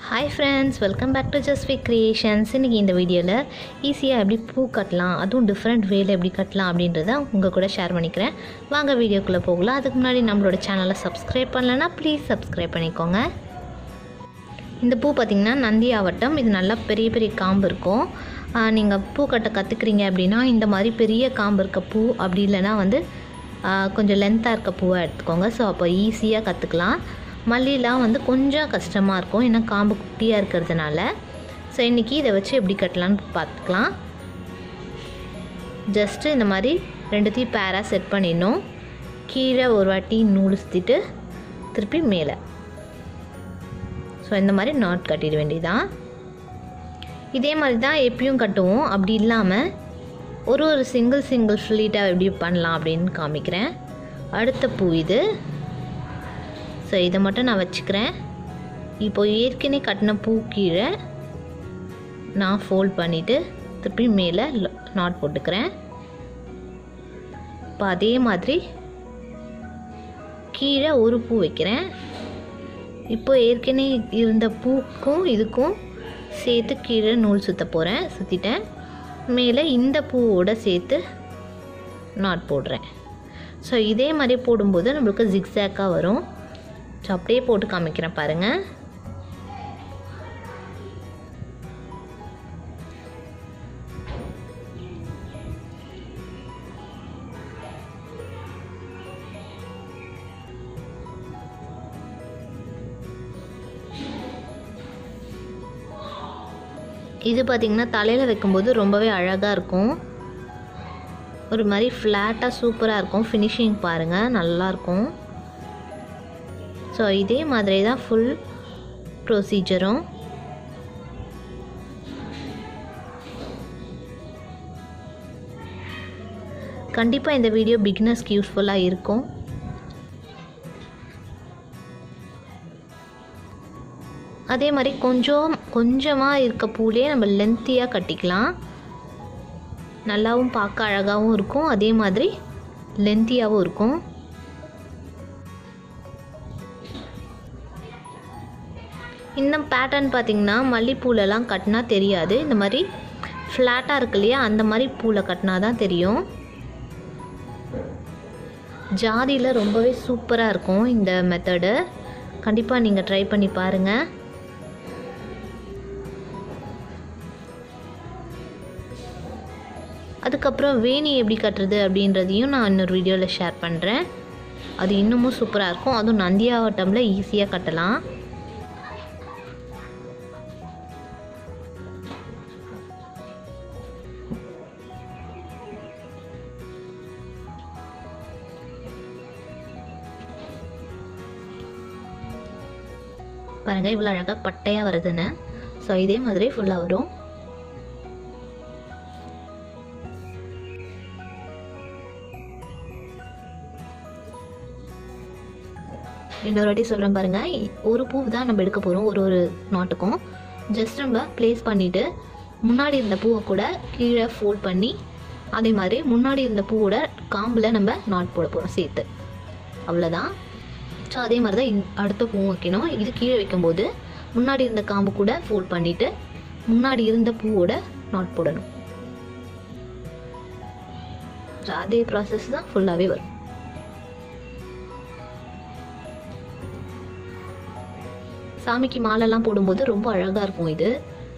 hi friends welcome back to Just We Creations இன்றைக்கி இந்த வீடியோவில் ஈஸியாக எப்படி பூ கட்டலாம் அதுவும் டிஃப்ரெண்ட் வேல எப்படி கட்டலாம் அப்படின்றத உங்கள் கூட ஷேர் பண்ணிக்கிறேன் வாங்க வீடியோக்குள்ளே போகலாம் அதுக்கு முன்னாடி நம்மளோட சேனலை சப்ஸ்கிரைப் பண்ணலன்னா ப்ளீஸ் சப்ஸ்கிரைப் பண்ணிக்கோங்க இந்த பூ பார்த்திங்கன்னா நந்தி ஆவட்டம் இது நல்லா பெரிய பெரிய காம்பு இருக்கும் நீங்கள் பூ கட்ட கற்றுக்குறீங்க அப்படின்னா இந்த மாதிரி பெரிய காம்பு இருக்க பூ அப்படி இல்லைன்னா வந்து ஆ, கொஞ்சம் லென்த்தாக இருக்க பூவை எடுத்துக்கோங்க ஸோ அப்போ ஈஸியாக கற்றுக்கலாம் மல்லிலாம் வந்து கொஞ்சம் கஷ்டமாக இருக்கும் ஏன்னா காம்பு குட்டியாக இருக்கிறதுனால ஸோ இன்றைக்கி இதை வச்சு எப்படி கட்டலான்னு பார்த்துக்கலாம் ஜஸ்ட்டு இந்த மாதிரி ரெண்டுத்தையும் பேராக செட் பண்ணிடணும் கீழே ஒரு வாட்டி நூல் சுற்றிட்டு திருப்பி மேலே ஸோ இந்த மாதிரி நாட் கட்டிட வேண்டியதான் இதே மாதிரி தான் எப்பயும் கட்டுவோம் அப்படி இல்லாமல் ஒரு ஒரு சிங்கிள் சிங்கிள் ஃப்ளீட்டாக எப்படி பண்ணலாம் அப்படின்னு காமிக்கிறேன் அடுத்த பூ இது ஸோ இதை மட்டும் நான் வச்சுக்கிறேன் இப்போ ஏற்கனவே கட்டின பூ கீழே நான் ஃபோல்ட் பண்ணிவிட்டு திருப்பி மேலே நாட் போட்டுக்கிறேன் இப்போ அதே மாதிரி கீழே ஒரு பூ வைக்கிறேன் இப்போ ஏற்கனவே இருந்த பூக்கும் இதுக்கும் சேர்த்து கீழே நூல் சுற்ற போகிறேன் சுற்றிட்டேன் மேலே இந்த பூவோட சேர்த்து நாட் போடுறேன் ஸோ இதே மாதிரி போடும்போது நம்மளுக்கு ஜிக்ஸாக்காக வரும் ஸோ அப்படியே போட்டு காமிக்கிறேன் பாருங்கள் இது பார்த்திங்கன்னா தலையில் வைக்கும்போது ரொம்பவே அழகாக இருக்கும் ஒரு மாதிரி ஃப்ளாட்டாக சூப்பராக இருக்கும் ஃபினிஷிங் பாருங்கள் நல்லாயிருக்கும் ஸோ இதே மாதிரி தான் ஃபுல் ப்ரொசீஜரும் கண்டிப்பாக இந்த வீடியோ பிகினர்ஸ்க்கு யூஸ்ஃபுல்லாக இருக்கும் அதே மாதிரி கொஞ்சம் கொஞ்சமாக இருக்க பூலேயே நம்ம லென்த்தியாக கட்டிக்கலாம் நல்லாவும் பார்க்க அழகாகவும் இருக்கும் அதே மாதிரி லென்த்தியாகவும் இருக்கும் இந்த பேட்டர்ன் பார்த்திங்கன்னா மல்லிப்பூலெல்லாம் கட்டினா தெரியாது இந்த மாதிரி ஃப்ளாட்டாக இருக்கு இல்லையா அந்த மாதிரி பூவில் கட்டினா தான் தெரியும் ஜாதியில் ரொம்பவே சூப்பராக இருக்கும் இந்த மெத்தடு கண்டிப்பாக நீங்கள் ட்ரை பண்ணி பாருங்கள் அதுக்கப்புறம் வேணி எப்படி கட்டுறது அப்படின்றதையும் நான் இன்னொரு வீடியோவில் ஷேர் பண்ணுறேன் அது இன்னமும் சூப்பராக இருக்கும் அதுவும் நந்தியாவட்டமில் ஈஸியாக கட்டலாம் பாருங்கள் இவ்வளோ அழகாக பட்டையாக வருதுன்னு ஸோ இதே மாதிரி ஃபுல்லாக வரும் இன்னொரு வாட்டி சொல்கிறேன் பாருங்கள் ஒரு பூ தான் நம்ம எடுக்க போகிறோம் ஒரு ஒரு நாட்டுக்கும் ஜஸ்ட் நம்ம ப்ளேஸ் பண்ணிவிட்டு முன்னாடி இருந்த பூவை கூட கீழே ஃபோல்ட் பண்ணி அதே மாதிரி முன்னாடி இருந்த பூவோட காம்பில் நம்ம நாட் போட போகிறோம் சேர்த்து அவ்வளோதான் ஸோ அதே மாதிரி தான் இந்- அடுத்த பூவும் வைக்கணும் இது கீழே வைக்கும்போது முன்னாடி இருந்த காம்பு கூட ஃபோல்ட் பண்ணிவிட்டு முன்னாடி இருந்த பூவோட நாட் போடணும் ஸோ அதே ப்ராசஸ் தான் ஃபுல்லாகவே வரும் சாமிக்கு மாலைலாம் போடும்போது ரொம்ப அழகாக இருக்கும் இது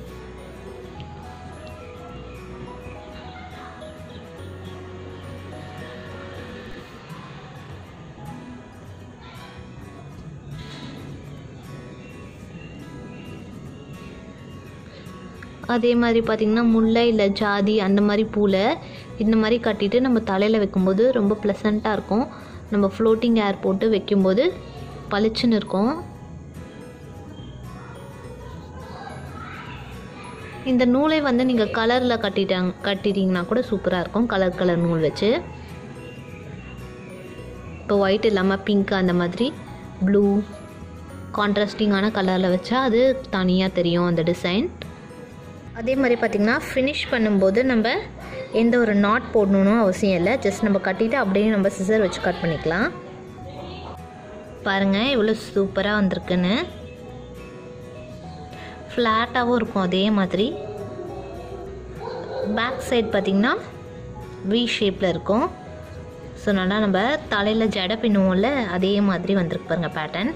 அதே மாதிரி பார்த்திங்கன்னா முல்லை இல்லை ஜாதி அந்த மாதிரி பூவில் இந்த மாதிரி கட்டிட்டு நம்ம தலையில் வைக்கும்போது ரொம்ப ப்ளசண்ட்டாக இருக்கும் நம்ம ஃப்ளோட்டிங் ஏர் போட்டு வைக்கும்போது பளிச்சுன்னு இருக்கும் இந்த நூலை வந்து நீங்கள் கலரில் கட்டிட்டாங்க கட்டிட்டீங்கன்னா கூட சூப்பராக இருக்கும் கலர் கலர் நூல் வச்சு இப்போ ஒயிட் இல்லாமல் பிங்க் அந்த மாதிரி ப்ளூ கான்ட்ராஸ்டிங்கான கலரில் வச்சா அது தனியாக தெரியும் அந்த டிசைன் அதே மாதிரி பார்த்திங்கன்னா ஃபினிஷ் பண்ணும்போது நம்ம எந்த ஒரு நாட் போடணும்னு அவசியம் இல்லை ஜஸ்ட் நம்ம கட்டிட்டு அப்படியே நம்ம சிசர் வச்சு கட் பண்ணிக்கலாம் பாருங்கள் இவ்வளோ சூப்பராக வந்திருக்குன்னு ஃப்ளாட்டாகவும் இருக்கும் அதே மாதிரி பேக் சைட் பார்த்திங்கன்னா வி ஷேப்பில் இருக்கும் ஸோ நல்லா நம்ம தலையில் ஜடை பின்னுவோம்ல அதே மாதிரி வந்திருக்கு பாருங்கள் பேட்டர்ன்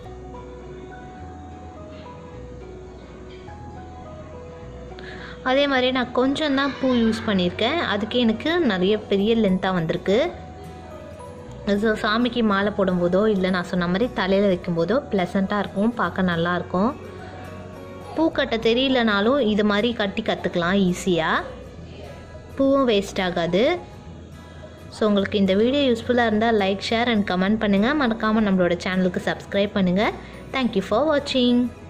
அதே மாதிரி நான் கொஞ்சம் தான் பூ யூஸ் பண்ணியிருக்கேன் அதுக்கே எனக்கு நிறைய பெரிய லென்த்தாக வந்திருக்கு ஸோ சாமிக்கு மாலை போடும்போதோ இல்லை நான் சொன்ன மாதிரி தலையில் வைக்கும்போதோ ப்ளசண்ட்டாக இருக்கும் பார்க்க நல்லாயிருக்கும் பூ கட்ட தெரியலனாலும் இது மாதிரி கட்டி கற்றுக்கலாம் ஈஸியாக பூவும் வேஸ்ட் ஆகாது ஸோ உங்களுக்கு இந்த வீடியோ யூஸ்ஃபுல்லாக இருந்தால் லைக் ஷேர் அண்ட் கமெண்ட் பண்ணுங்கள் மறக்காமல் நம்மளோட சேனலுக்கு சப்ஸ்கிரைப் பண்ணுங்கள் தேங்க்யூ ஃபார் வாட்சிங்